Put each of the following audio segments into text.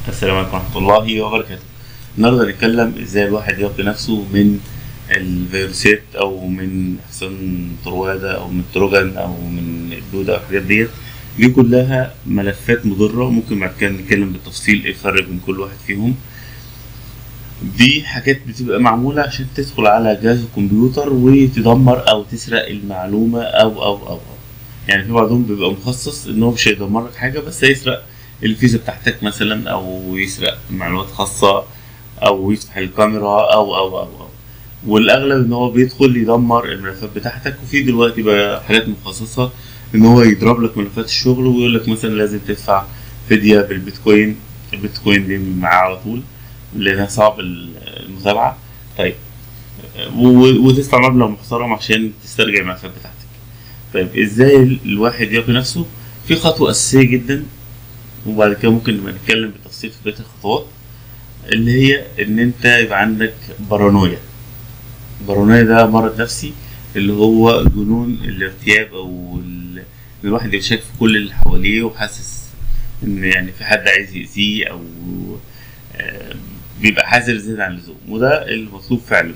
السلام عليكم ورحمة الله وبركاته النهاردة هنتكلم ازاي الواحد يقي نفسه من الفيروسات او من حصان طروادة او من التروجان او من الدودة او الحاجات ديت دي كلها ملفات مضرة ممكن بعد كده نتكلم بالتفصيل ايه الفرق بين كل واحد فيهم دي حاجات بتبقى معمولة عشان تدخل على جهاز الكمبيوتر وتدمر او تسرق المعلومة او او او, أو. يعني في بعضهم بيبقى مخصص ان هو مش هيدمر لك حاجة بس هيسرق الفيزا بتاعتك مثلا او يسرق معلومات خاصة او يفتح الكاميرا او او او, أو. والاغلب ان هو بيدخل يدمر الملفات بتاعتك وفي دلوقتي بقى حاجات مخصصة ان هو يضرب لك ملفات الشغل ويقول لك مثلا لازم تدفع فدية بالبيتكوين البيتكوين دي معاه على طول لانها صعب المتابعة طيب و- وتدفع مبلغ محترم عشان تسترجع الملفات بتاعتك طيب ازاي الواحد يقي نفسه في خطوة أساسية جدا وبعد كده ممكن نبقى نتكلم بالتفصيل في بقية الخطوات اللي هي إن أنت يبقى عندك بارانويا بارانويا ده مرض نفسي اللي هو جنون الارتياب أو ال- إن الواحد يبقى شايف في كل اللي حواليه وحاسس إن يعني في حد عايز يأذيه أو آه، بيبقى حذر زيادة عن اللزوم وده المطلوب فعلا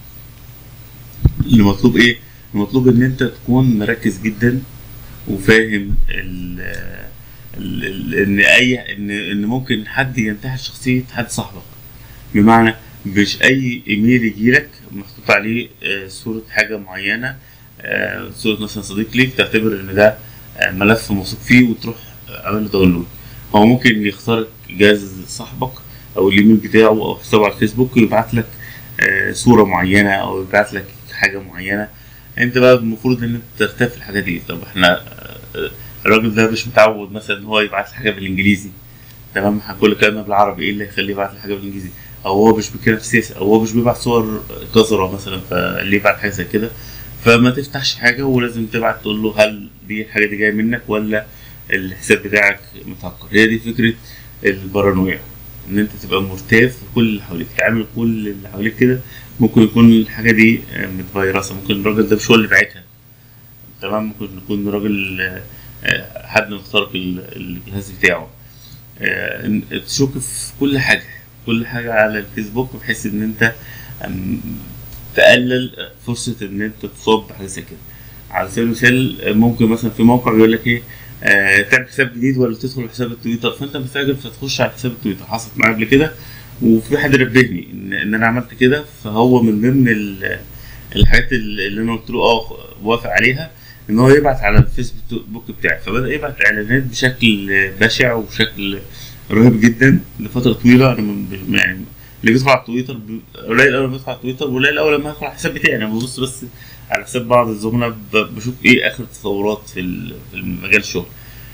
المطلوب إيه؟ المطلوب إن أنت تكون مركز جدا وفاهم ال ال- ال- ان اي ان ان ممكن حد ينتحل شخصيه حد صاحبك بمعنى مش اي ايميل يجيلك محطوط عليه آه، صوره حاجه معينه آه، صوره مثلا صديق ليك تعتبر ان ده آه، ملف موثوق فيه وتروح عامل له داونلود هو ممكن يخترق جهاز صاحبك او الايميل بتاعه او حسابه على الفيسبوك ويبعت لك آه، صوره معينه او يبعت لك حاجه معينه انت بقى المفروض ان انت ترتاح في الحاجات دي طب احنا آه، الراجل ده مش متعود مثلا ان هو يبعت لي حاجه بالانجليزي تمام احنا كل كلامنا بالعربي ايه اللي يخليه يبعت لي حاجه بالانجليزي او هو مش بيتكلم سياسي او هو مش بيبعت صور قذره مثلا فليه يبعت حاجه زي كده فما تفتحش حاجه ولازم تبعت تقول له هل دي الحاجه دي جايه منك ولا الحساب بتاعك متهكر هي دي فكره البارانويا ان انت تبقى مرتاف في كل اللي حواليك تعامل كل اللي حواليك كده ممكن يكون الحاجه دي آه، متفيرسه ممكن الراجل ده مش هو اللي باعتها تمام ممكن يكون راجل آه، آه، حد مخترق ال- الجهاز بتاعه آه، إن- تشك في كل حاجة كل حاجة على الفيسبوك بحيث ان انت أم، تقلل فرصة ان انت تصاب بحاجة زي كده على سبيل المثال آه، ممكن مثلا في موقع بيقول لك ايه آه، تعمل حساب جديد ولا تدخل حساب التويتر فانت مستعجل فتخش على حساب التويتر حصلت معايا قبل كده وفي حد نبهني ان, إن انا عملت كده فهو من ضمن ال- الحاجات اللي اللي انا قلت له اه وافق عليها ان هو يبعت على الفيسبوك بتاعي فبدا يبعت اعلانات بشكل بشع وبشكل رهيب جدا لفتره طويله انا من- يعني اللي بيدخل على التويتر ب- قليل قوي لما يدخل على التويتر وقليل قوي لما يدخل على الحساب بتاعي انا ببص بس على حساب بعض الزملاء ب- بشوف ايه اخر التطورات في ال- في مجال الشغل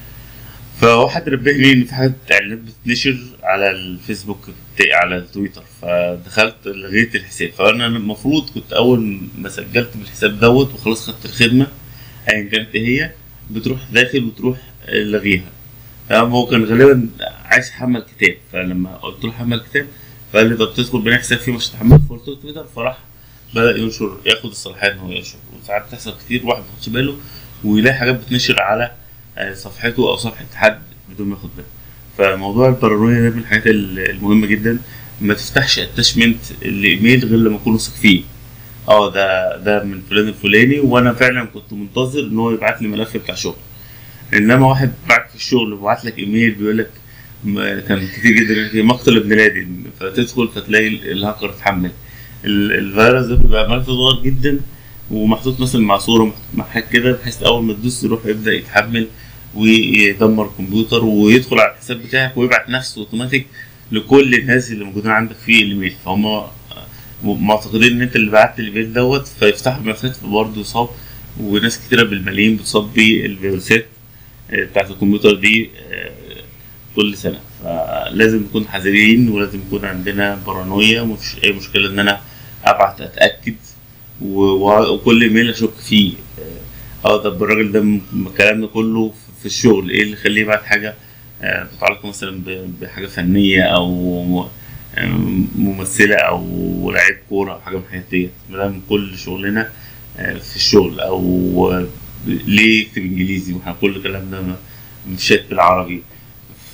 فواحد نبهني ان في حاجات اعلانات بتنشر على الفيسبوك بتاعي على التويتر فدخلت لغيت الحساب فانا المفروض كنت اول ما سجلت بالحساب دوت وخلاص خدت الخدمه ايا كانت ايه هي بتروح داخل وتروح لغيها تمام هو كان غالبا عايز يحمل كتاب فلما قلت له حمل كتاب فقال لي طب تدخل بناء حساب فيه مش هتحمل فقلت له تويتر فراح بدا ينشر ياخد الصلاحيه ان هو ينشر وساعات بتحصل كتير واحد ما ياخدش باله ويلاقي حاجات بتنشر على آه، صفحته او صفحه حد بدون ما ياخد باله فموضوع البارانويا ده من الحاجات ال- المهمه جدا ما تفتحش اتاشمنت الايميل غير لما تكون واثق فيه اه ده ده من فلان الفلاني وانا فعلا كنت منتظر ان هو يبعت لي ملف بتاع شغل انما واحد بعت في الشغل وبعت لك ايميل بيقول لك م- كان كتير جدا يقول لك مقتل ابن لادن فتدخل فتلاقي ال- الهاكر اتحمل ال- الفيروس ده بيبقى ملف صغير جدا ومحطوط مثلا مع صوره محطوط مع حاجه كده بحيث اول ما تدوس يروح يبدا يتحمل ويدمر الكمبيوتر ويدخل على الحساب بتاعك ويبعت نفسه اوتوماتيك لكل الناس اللي موجودين عندك في الايميل فهم معتقدين ان انت اللي بعت الايميل دوت فيفتحوا الملفات فبرضه يصاب وناس كتيره بالملايين بتصاب بالفيروسات آه، بتاعت الكمبيوتر دي آه، كل سنه فلازم نكون حذرين ولازم يكون عندنا بارانويا ومفيش اي مشكله ان انا ابعت اتاكد و- و- وكل ايميل اشك فيه اه آه، طب الراجل ده م- كلامنا كله في- في الشغل ايه اللي يخليه يبعت حاجه آه، متعلقه مثلا ب- بحاجه فنيه او آه، ممثله او لعيب كوره او حاجه من الحاجات ديت ما دام كل شغلنا آه، في الشغل او آه، ليه يكتب انجليزي واحنا كل كلامنا م- مش شات بالعربي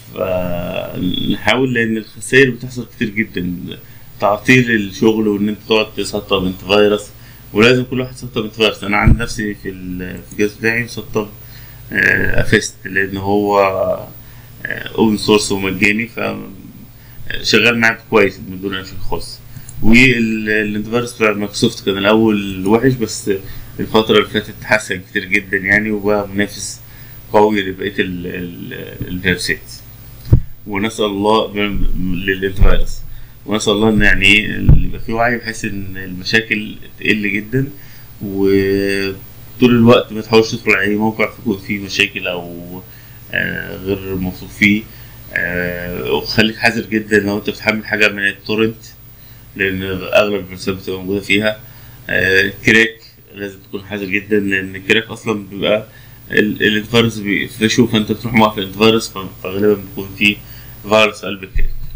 فنحاول لان الخسائر بتحصل كتير جدا تعطيل الشغل وان انت تقعد تسطب انت فيروس ولازم كل واحد يسطب انت فيروس انا عن نفسي في ال- في الجهاز بتاعي مسطب آه، افيست لان هو اوبن سورس ومجاني ف شغال معاك كويس من دون اي شيء خالص والانت فيروس بتاع مايكروسوفت كان الاول وحش بس الفترة اللي فاتت اتحسن كتير جدا يعني وبقى منافس قوي لبقية ال- ال- الفيروسات ونسأل الله ب- للانت فيروس ونسأل الله ان يعني ايه اللي يبقى فيه وعي بحيث ان المشاكل تقل جدا وطول الوقت ما تحاولش تدخل على اي موقع تكون فيه مشاكل او آه، غير موثوق فيه آه، وخليك حذر جدا لو انت بتحمل حاجة من التورنت لان اغلب الفيروسات بتبقى موجودة فيها آه، كراك لازم تكون حذر جدا لان الكراك اصلا بيبقى ال- الانفيروس بيقفشه فانت بتروح موقف الانفيروس فغالبا بيكون فيه فيروس في قلب الكراك